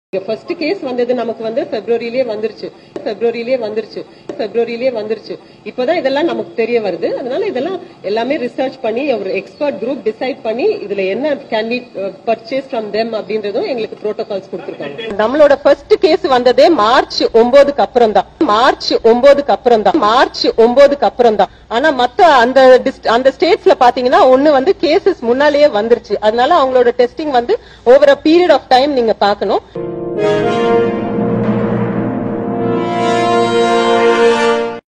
first case வந்தது நமக்கு வந்து பிப்ரவரியிலேயே வந்துருச்சு பிப்ரவரியிலேயே வந்துருச்சு பிப்ரவரியிலேயே வந்துருச்சு இப்பதான் இதெல்லாம் நமக்கு தெரிய வருது அதனால இதெல்லாம் எல்லாமே ரிசர்ச் பண்ணி ஒரு எக்ஸ்பர்ட் குரூப் டிசைட் பண்ணி இதுல என்ன can we purchase from them அப்படின்றதும் எங்களுக்கு ப்ரோட்டோகால்ஸ் கொடுத்துருக்காங்க நம்மளோட ஃபர்ஸ்ட் கேஸ் வந்ததே மார்ச் ஒன்பதுக்கு அப்புறம் தான் மார்ச் ஒன்பதுக்கு அப்புறம் தான் மார்ச் ஒன்பதுக்கு அப்புறம் தான் ஆனா மத்த அந்த dist- அந்த ஸ்டேட்ஸ்ல பாத்தீங்கன்னா ஒண்ணு வந்து கேசஸ் முன்னாலேயே வந்துருச்சு அதனால அவங்களோட டெஸ்டிங் வந்து over a period of time நீங்க பார்க்கணும்